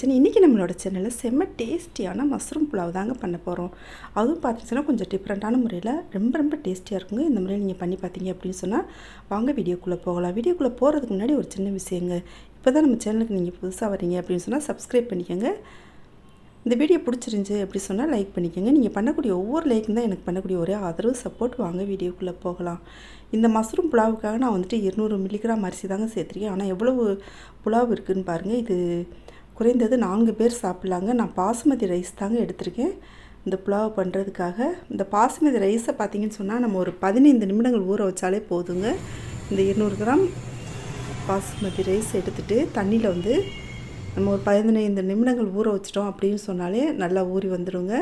kitchen இன்றைக்கி நம்மளோட சேனலில் செம்ம டேஸ்டியான மஷ்ரூம் புலாவ் தாங்க பண்ண போகிறோம் அதுவும் பார்த்துச்சுன்னா கொஞ்சம் டிஃப்ரெண்ட்டான முறையில் ரொம்ப ரொம்ப டேஸ்டியாக இருக்குங்க இந்த முறையில் நீங்கள் பண்ணி பார்த்தீங்க அப்படின்னு சொன்னால் வாங்க வீடியோக்குள்ளே போகலாம் வீடியோக்குள்ளே போகிறதுக்கு முன்னாடி ஒரு சின்ன விஷயங்க இப்போ தான் நம்ம சேனலுக்கு நீங்கள் புதுசாக வரீங்க அப்படின்னு சொன்னால் சப்ஸ்கிரைப் பண்ணிக்கோங்க இந்த வீடியோ பிடிச்சிருந்துச்சி அப்படி சொன்னால் லைக் பண்ணிக்கோங்க நீங்கள் பண்ணக்கூடிய ஒவ்வொரு லைக்கும் தான் எனக்கு பண்ணக்கூடிய ஒரே ஆதரவு சப்போர்ட் வாங்க வீடியோக்குள்ளே போகலாம் இந்த மஷ்ரூம் புலாவுக்காக நான் வந்துட்டு இருநூறு மில்லிகிராம் அரிசி தாங்க சேர்த்துருக்கேன் ஆனால் எவ்வளவு புலாவ் இருக்குதுன்னு பாருங்கள் இது குறைந்தது நான்கு பேர் சாப்பிட்லாங்க நான் பாசுமதி ரைஸ் தாங்க எடுத்திருக்கேன் இந்த புலாவ் பண்ணுறதுக்காக இந்த பாசுமதி ரைஸை பார்த்தீங்கன்னு சொன்னால் நம்ம ஒரு பதினைந்து நிமிடங்கள் ஊற வச்சாலே போதுங்க இந்த இருநூறு கிராம் பாசுமதி ரைஸ் எடுத்துகிட்டு தண்ணியில் வந்து நம்ம ஒரு பதினைந்து நிமிடங்கள் ஊற வச்சிட்டோம் அப்படின்னு சொன்னாலே நல்லா ஊறி வந்துடுங்க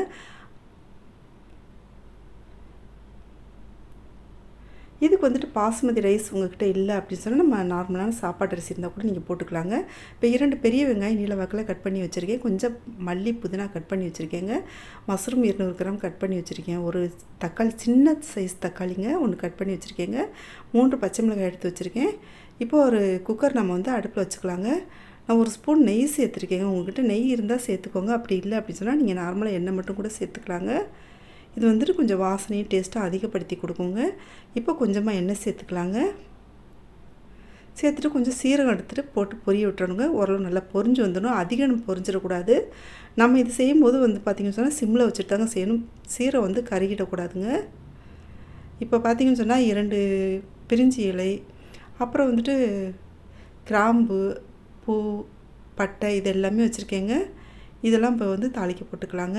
இதுக்கு வந்துட்டு பாசுமதி ரைஸ் உங்கள்கிட்ட இல்லை அப்படின்னு சொன்னால் நம்ம நார்மலான சாப்பாட்டு அரிசி இருந்தால் கூட நீங்கள் போட்டுக்கலாங்க இப்போ இரண்டு பெரிய வெங்காயம் நீல வாக்கில் கட் பண்ணி வச்சுருக்கேன் கொஞ்சம் மல்லி புதினா கட் பண்ணி வச்சுருக்கேங்க மஷ்ரூம் இருநூறு கிராம் கட் பண்ணி வச்சுருக்கேன் ஒரு தக்காளி சின்ன சைஸ் தக்காளிங்க ஒன்று கட் பண்ணி வச்சுருக்கேங்க மூன்று பச்சை மிளகாய் எடுத்து வச்சுருக்கேன் இப்போ ஒரு குக்கர் நம்ம வந்து அடுப்பில் வச்சுக்கலாங்க நான் ஒரு ஸ்பூன் நெய் சேர்த்துருக்கேங்க உங்கள்கிட்ட நெய் இருந்தால் சேர்த்துக்கோங்க அப்படி இல்லை அப்படின்னு சொன்னால் நீங்கள் நார்மலாக எண்ணெய் மட்டும் கூட சேர்த்துக்கலாங்க இது வந்துட்டு கொஞ்சம் வாசனையும் டேஸ்ட்டாக அதிகப்படுத்தி கொடுக்குங்க இப்போ கொஞ்சமாக எண்ணெய் சேர்த்துக்கலாங்க சேர்த்துட்டு கொஞ்சம் சீரகம் எடுத்துகிட்டு போட்டு பொரிய விட்டுறணுங்க ஓரளவு நல்லா பொரிஞ்சு வந்துடணும் அதிகம் பொரிஞ்சிடக்கூடாது நம்ம இது செய்யும்போது வந்து பார்த்திங்கன்னு சொன்னால் சிம்மில் வச்சுட்டு தாங்க செய்யணும் சீரகம் வந்து கருகிடக்கூடாதுங்க இப்போ பார்த்திங்கன்னு சொன்னால் இரண்டு பிரிஞ்சி இலை அப்புறம் வந்துட்டு கிராம்பு பூ பட்டை இது எல்லாமே வச்சுருக்கேங்க இதெல்லாம் இப்போ வந்து தாளிக்க போட்டுக்கலாங்க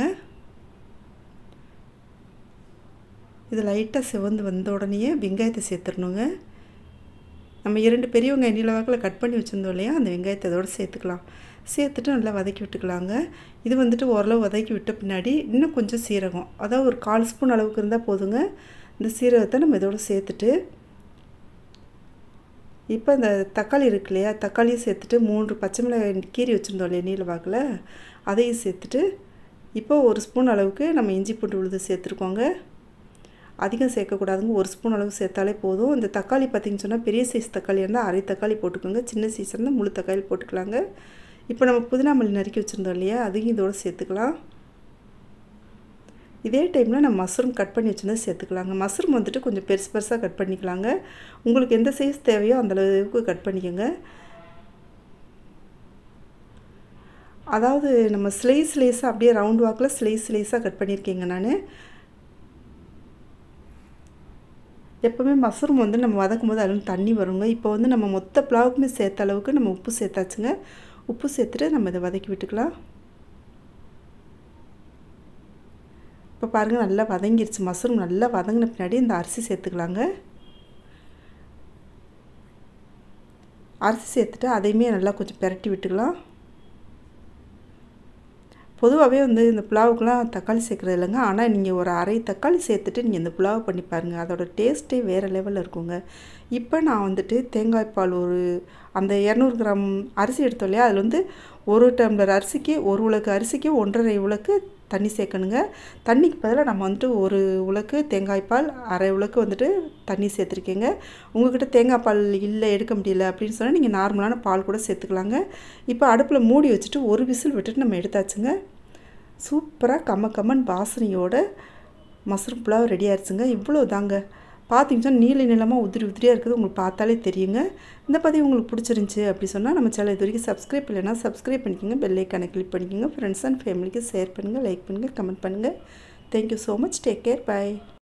இது லைட்டாக சிவந்து வந்த உடனேயே வெங்காயத்தை சேர்த்துடணுங்க நம்ம இரண்டு பெரிய வெங்காயம் நீல வாக்கில் கட் பண்ணி வச்சுருந்தோம் இல்லையா அந்த வெங்காயத்தை அதோடு சேர்த்துக்கலாம் சேர்த்துட்டு நல்லா வதக்கி விட்டுக்கலாங்க இது வந்துட்டு ஓரளவு வதக்கி விட்ட பின்னாடி இன்னும் கொஞ்சம் சீரகம் அதாவது ஒரு கால் ஸ்பூன் அளவுக்கு இருந்தால் போதுங்க இந்த சீரகத்தை நம்ம இதோடு சேர்த்துட்டு இப்போ இந்த தக்காளி இருக்கு இல்லையா தக்காளியும் சேர்த்துட்டு மூன்று பச்சை மிளகாய் கீரி வச்சுருந்தோம் இல்லையா நீல வாக்கில் அதையும் சேர்த்துட்டு இப்போ ஒரு ஸ்பூன் அளவுக்கு நம்ம இஞ்சி பூண்டு உழுது சேர்த்துருக்கோங்க அதிகம் சேர்க்கக்கூடாதுங்க ஒரு ஸ்பூன் அளவு சேர்த்தாலே போதும் இந்த தக்காளி பார்த்திங்கன்னு சொன்னால் பெரிய சைஸ் தக்காளி இருந்தால் அரை தக்காளி போட்டுக்கோங்க சின்ன சைஸ் இருந்தால் முழு தக்காளி போட்டுக்கலாங்க இப்போ நம்ம புதினா மல்லி நறுக்கி வச்சுருந்தோம் இல்லையா அதையும் இதோடு சேர்த்துக்கலாம் இதே டைமில் நம்ம மஷ்ரூம் கட் பண்ணி வச்சுருந்தா சேர்த்துக்கலாங்க மஷ்ரூம் வந்துட்டு கொஞ்சம் பெருசு பெருசாக கட் பண்ணிக்கலாங்க உங்களுக்கு எந்த சைஸ் தேவையோ அந்தளவுக்கு கட் பண்ணிக்கோங்க அதாவது நம்ம ஸ்லைஸ் ஸ்லைஸாக அப்படியே ரவுண்ட் வாக்கில் ஸ்லைஸ் ஸ்லைஸாக கட் பண்ணியிருக்கேங்க நான் எப்போவுமே மஷ்ரூம் வந்து நம்ம வதக்கும் போது அதில் தண்ணி வருங்க இப்போ வந்து நம்ம மொத்த புலாவுக்குமே சேர்த்த அளவுக்கு நம்ம உப்பு சேர்த்தாச்சுங்க உப்பு சேர்த்துட்டு நம்ம இதை வதக்கி விட்டுக்கலாம் இப்போ பாருங்கள் நல்லா வதங்கிருச்சு மஷ்ரூம் நல்லா வதங்கின பின்னாடி இந்த அரிசி சேர்த்துக்கலாங்க அரிசி சேர்த்துட்டு அதையுமே நல்லா கொஞ்சம் பெரட்டி விட்டுக்கலாம் பொதுவாகவே வந்து இந்த புலாவுக்குலாம் தக்காளி சேர்க்குறது இல்லைங்க ஆனால் நீங்கள் ஒரு அரை தக்காளி சேர்த்துட்டு நீங்கள் இந்த புலாவை பண்ணி பாருங்கள் அதோடய டேஸ்ட்டே வேறு லெவலில் இருக்குங்க இப்போ நான் வந்துட்டு தேங்காய் பால் ஒரு அந்த இரநூறு கிராம் அரிசி எடுத்தோம் இல்லையா அதில் வந்து ஒரு டம்ளர் அரிசிக்கு ஒரு உலக்கு அரிசிக்கு ஒன்றரை உலக்கு தண்ணி சேர்க்கணுங்க தண்ணிக்கு பதிலாக நம்ம வந்துட்டு ஒரு உலக்கு தேங்காய் பால் அரை உலக்கு வந்துட்டு தண்ணி சேர்த்துருக்கேங்க உங்கள்கிட்ட தேங்காய் பால் இல்லை எடுக்க முடியல அப்படின்னு சொன்னால் நீங்கள் நார்மலான பால் கூட சேர்த்துக்கலாங்க இப்போ அடுப்பில் மூடி வச்சுட்டு ஒரு விசில் விட்டுட்டு நம்ம எடுத்தாச்சுங்க சூப்பராக கம்ம கம்மன் வாசனையோட மஷ்ரூம் புலாவ் ரெடி ஆயிடுச்சுங்க இவ்வளோ தாங்க பார்த்தீங்கன்னா நீல நிலமாக உதிரி உதிரியாக இருக்குது உங்களுக்கு பார்த்தாலே தெரியுங்க இந்த பதிவு உங்களுக்கு பிடிச்சிருந்துச்சி அப்படி சொன்னால் நம்ம சேனல் இது வரைக்கும் சப்ஸ்கிரைப் இல்லைனா சப்ஸ்கிரைப் பண்ணிக்கோங்க பெல் ஐக்கானை கிளிக் பண்ணிக்கோங்க ஃப்ரெண்ட்ஸ் அண்ட் ஃபேமிலிக்கு ஷேர் பண்ணுங்கள் லைக் பண்ணுங்கள் கமெண்ட் பண்ணுங்கள் thank you so much take care by